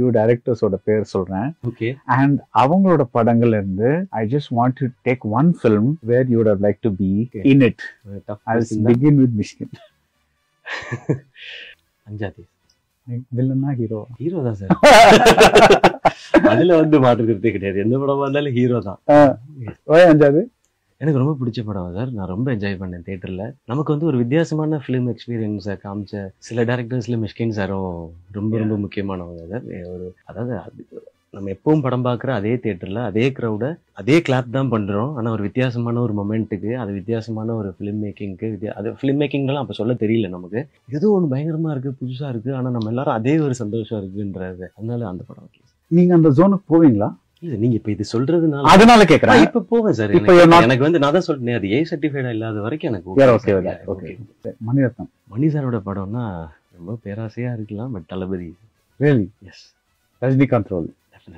Few டைரக்டர்ஸோட பேர் சொல்றேன் okay and அவங்களோட படங்கள்ல இருந்து I just want to take one film where you would like to be Okay. In it tough I begin with Mishkin Anjathe வில்லனா hero hero தான் sir அதுல வந்து மாற்றுக்கிறதே கிடையாது எந்த படமா இருந்தாலும் ஹீரோ தான் ஓய் அஞ்சாவது எனக்கு ரொம்ப பிடிச்ச படம் சார் நான் ரொம்ப என்ஜாய் பண்ணேன் தேட்டரில் நமக்கு வந்து ஒரு வித்தியாசமான ஃபிலிம் எக்ஸ்பீரியன்ஸை காமிச்ச சில டேரக்டர்ஸ்ல மிஷ்கின் சாரும் ரொம்ப ரொம்ப முக்கியமானவங்க சார் ஒரு அதாவது அது நம்ம எப்பவும் படம் பார்க்குற அதே தேட்டரில் அதே க்ரௌடை அதே கிளாப் தான் பண்ணுறோம் ஆனால் ஒரு வித்தியாசமான ஒரு மொமெண்ட்டுக்கு அது வித்தியாசமான ஒரு ஃபிலிம் மேக்கிங்க்கு வித்தியா அது ஃபிலிம் மேக்கிங்லாம் அப்போ சொல்ல தெரியல நமக்கு ஏதோ ஒன்று பயங்கரமாக இருக்குது புதுசாக இருக்குது ஆனால் நம்ம எல்லாரும் அதே ஒரு சந்தோஷம் இருக்குன்றது அதனால அந்த படம் ஓகே நீங்க அந்த ஜோனுக்கு போவீங்களா இல்லை நீங்கள் இப்போ இது சொல்கிறதுனால அதனால கேக்குறேன் இப்ப போவேன் சார் இப்ப எனக்கு- you're not- எனக்கு வந்து நான் தான் சொல்றேன் அது ஏ சர்டிஃபைடா இல்லாத வரைக்கும் எனக்கு You're okay okay with sir. that. Yeah, Okay. okay. Mani Ratnam மணி சாரோட படம்னா ரொம்ப பேராசையா இருக்கலாம் but Thalapathi really yes Rajinikanth role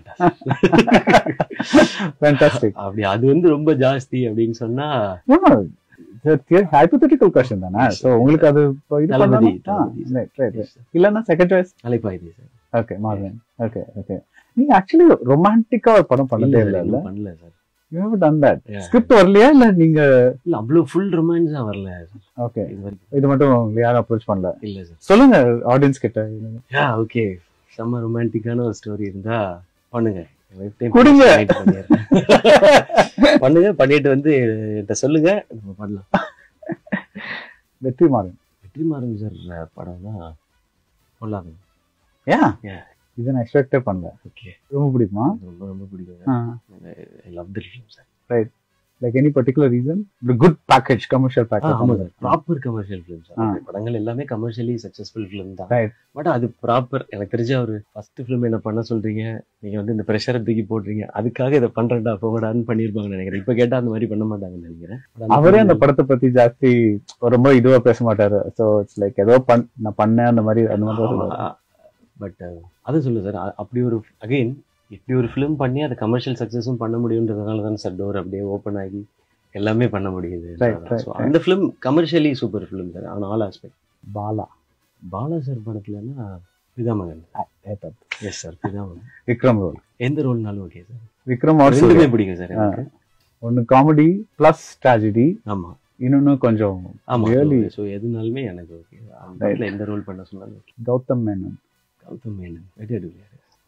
fantastic அப்படி அது வந்து ரொம்ப ஜாஸ்தி அப்படின்னு சொன்னா ஹைப்போதெட்டிக்கல் கொஸ்டின் தானே Yes, சோ உங்களுக்கு அது இப்போ இது தளபதி, பண்ணணும் Thalapathi. Right right yes, sir. இல்லன்னா second choice Alaipayuthey sir okay மார்வன் ஓகே ஓகே நீங்க ஆக்சுவலி ரொமான்டிக்கா ஒரு படம் பண்ணதே இல்ல இல்ல பண்ணல sir you have done that Yeah. Script வரலையா இல்ல நீங்க இல்ல அவ்வளவு ஃபுல் ரொமான்ஸா வரல ஓகே இது வரைக்கும் இது மட்டும் யாரும் அப்ரோச் பண்ணல இல்ல சார் சொல்லுங்க ஆடியன்ஸ் கிட்ட யா ஓகே செம்ம ரொமான்டிக்கான ஒரு ஸ்டோரி இருந்தா பண்ணுங்க lifetime கொடுங்க. night பண்ணிடுறேன். பண்ணுங்க பண்ணிட்டு வந்து என்கிட்ட சொல்லுங்க நம்ம பண்ணலாம் வெற்றி மாறன் வெற்றிமாறன் சார் படம் தான் பொல்லாதம் ஏன் Yeah. இதை நான் எக்ஸ்பெக்டே பண்ணல ஓகே ரொம்ப பிடிக்குமா ரொம்ப ரொம்ப பிடிக்கும் I love the film sir like any particular reason good package commercial ஆமா sir package proper commercial film ஆ. சார் படங்கள் எல்லாமே கமர்ஷியலி சக்சஸ்ஃபுல் ஃபிலிம் தான் Right. பட் அது ப்ராப்பர் எனக்கு தெரிஞ்ச ஒரு ஃபர்ஸ்ட் ஃபிலிம் என்ன பண்ண சொல்றீங்க நீங்க வந்து இந்த ப்ரெஷரை தூக்கி போடுறீங்க அதுக்காக இதை பண்றேன்டா போகடான்னு பண்ணிருப்பாங்கன்னு நினைக்கிறேன் இப்ப கேட்டா அந்த மாதிரி பண்ண மாட்டாங்கன்னு நினைக்கிறேன் But அந்த அவரே அந்த film- படத்தை பத்தி ஜாஸ்தி ரொம்ப இதுவா பேச மாட்டாரு சோ இட்ஸ் லைக் ஏதோ பண் நான் பண்ணேன் அந்த மாதிரி அந்த மாதிரி தான் சொல்லுவாரு. பட் அது சொல்லு சார் அப்படி ஒரு அகைன் இப்படி ஒரு ஃபிலிம் பண்ணி அதை கமர்ஷியல் சக்ஸஸும் பண்ண முடியுன்றதுனால தான் சார் டோர் அப்படியே ஓப்பன் ஆகி எல்லாமே பண்ண முடியுது Right, right, So, அந்த film commercially super film sir on all aspect Bala Bala sir படத்துலன்னா பிதாமகன் ஏதா. Yes sir Pithamagan Vikram role எந்த ரோல்னாலும் ஓகே சார் விக்ரம் ஆர் ரெண்டுமே சூர்யா. பிடிக்கும் சார் எனக்கு ஒன்னு காமெடி பிளஸ் ட்ராஜடி ஆமா இன்னொன்னு கொஞ்சம் ஆமா Really? ஸோ எதுனாலுமே எனக்கு ஓகே அந்த படத்துல எந்த ரோல் பண்ண சொன்னாலும் okay. கௌதம் மேனன் கௌதம் மேனன் வெட்டி அடிப்படையா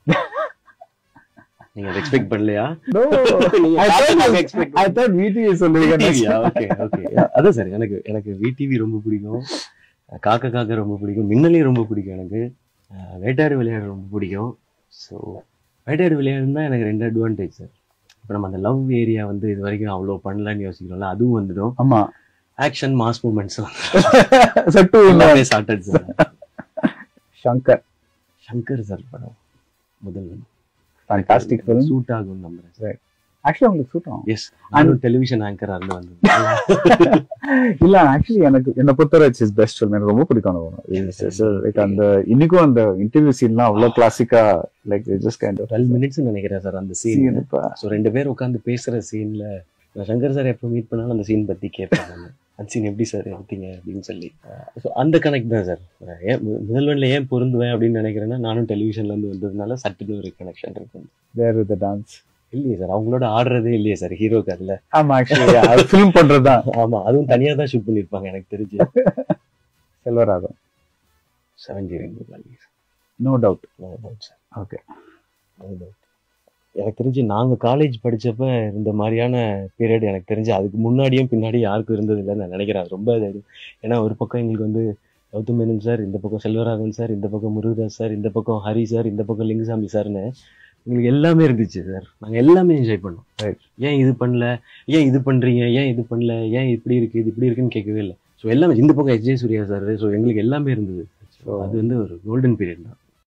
நீங்க அதை எக்ஸ்பெக்ட் பண்ணலையா No, நீங்க I thought நாங்க you- expect I thought VTV சொல்லுவீங்க next. ஓகே ஓகே அதான் சார் எனக்கு எனக்கு விடிவி ரொம்ப பிடிக்கும் காக்க காக்க ரொம்ப பிடிக்கும் மின்னலையும் ரொம்ப பிடிக்கும் எனக்கு அஹ் வேட்டையாடு விளையாடு ரொம்ப பிடிக்கும் ஸோ வேட்டையாடு விளையாடுனா எனக்கு ரெண்டு அட்வான்டேஜ் சார் இப்போ நம்ம அந்த லவ் ஏரியா வந்து இது வரைக்கும் அவ்வளோ பண்ணலான்னு யோசிக்கிறோம்ல அதுவும் வந்துடும் ஆமா ஆக்ஷன் மாஸ் மூமெண்ட்ஸ் சட்டு எல்லாமே sorted sir Shankar Shankar sir படம் முதல் ஃபேண்டாஸ்டிக் ஃபிலிம் சூட் ஆகும் நம்புறேன் ஆக்சுவலி உங்களுக்கு சூட் ஆகும் எஸ் நானும் டெலிவிஷன் ஆங்கரா இருந்து வந்தது இல்ல ஆக்சுவலி எனக்கு என்ன பொறுத்தவரை இட்ஸ் பெஸ்ட் ஃபிலிம் எனக்கு ரொம்ப பிடிக்கும் அந்த படம் லைக் அந்த இன்னைக்கும் அந்த இன்டர்வியூ சீன்லாம் அவ்வளவு கிளாசிக்கா like just kind of twelve minutes நினைக்கிறேன் சார் அந்த சீன் சீன் இப்ப ஸோ ரெண்டு பேர் உட்காந்து பேசுற சீன்ல நான் சங்கர் சார் எப்போ மீட் பண்ணாலும் அந்த சீன் பத்தி கேட்பேன் நான் அந்த சீன் எப்படி சார் எடுத்தீங்க அப்படின்னு சொல்லி ஸோ அந்த கனெக்ட் தான் சார் ஏன் மு- முதல்வன்ல ஏன் பொருந்துவேன் அப்படின்னு நினைக்கிறேன்னா நானும் டெலிவிஷன்ல இருந்து வந்ததுனால சட்டுன்னு ஒரு கனெக்ஷன் இருக்கும் வேர் த டான்ஸ் இல்லையே சார் அவங்களோட ஆடுறதே இல்லையே சார் ஹீரோக்கு அதுல ஆமா ஆக்சுவலி அது ஃபிலிம் பண்றதுதான் ஆமா அதுவும் தனியா தான் ஷூட் பண்ணிருப்பாங்க எனக்கு தெரிஞ்சு Selvaraghavan seven zero no doubt sir okay எனக்கு தெரிஞ்சு நாங்க காலேஜ் படிச்சப்ப இருந்த மாதிரியான பீரியட் எனக்கு தெரிஞ்சு அதுக்கு முன்னாடியும் பின்னாடி யாருக்கும் இருந்தது இல்லைன்னு நான் நினைக்கிறேன் அது ரொம்ப இது ஏன்னா ஒரு பக்கம் எங்களுக்கு வந்து கௌதம் மேனன் சார் இந்த பக்கம் செல்வராகவன் சார் இந்த பக்கம் முருகதாஸ் சார் இந்த பக்கம் ஹரி சார் இந்த பக்கம் லிங்குசாமி சார்னு எங்களுக்கு எல்லாமே இருந்துச்சு சார் நாங்க எல்லாமே என்ஜாய் பண்ணோம் Right. ஏன் இது பண்ணல ஏன் இது பண்றீங்க ஏன் இது பண்ணல ஏன் இப்படி இருக்கு இது இப்படி இருக்குன்னு கேட்கவே இல்லை ஸோ எல்லாமே இந்த பக்கம் எஸ் ஜே சூர்யா சார் ஸோ எங்களுக்கு எல்லாமே இருந்தது ஸோ அது வந்து ஒரு கோல்டன் பீரியட் தான்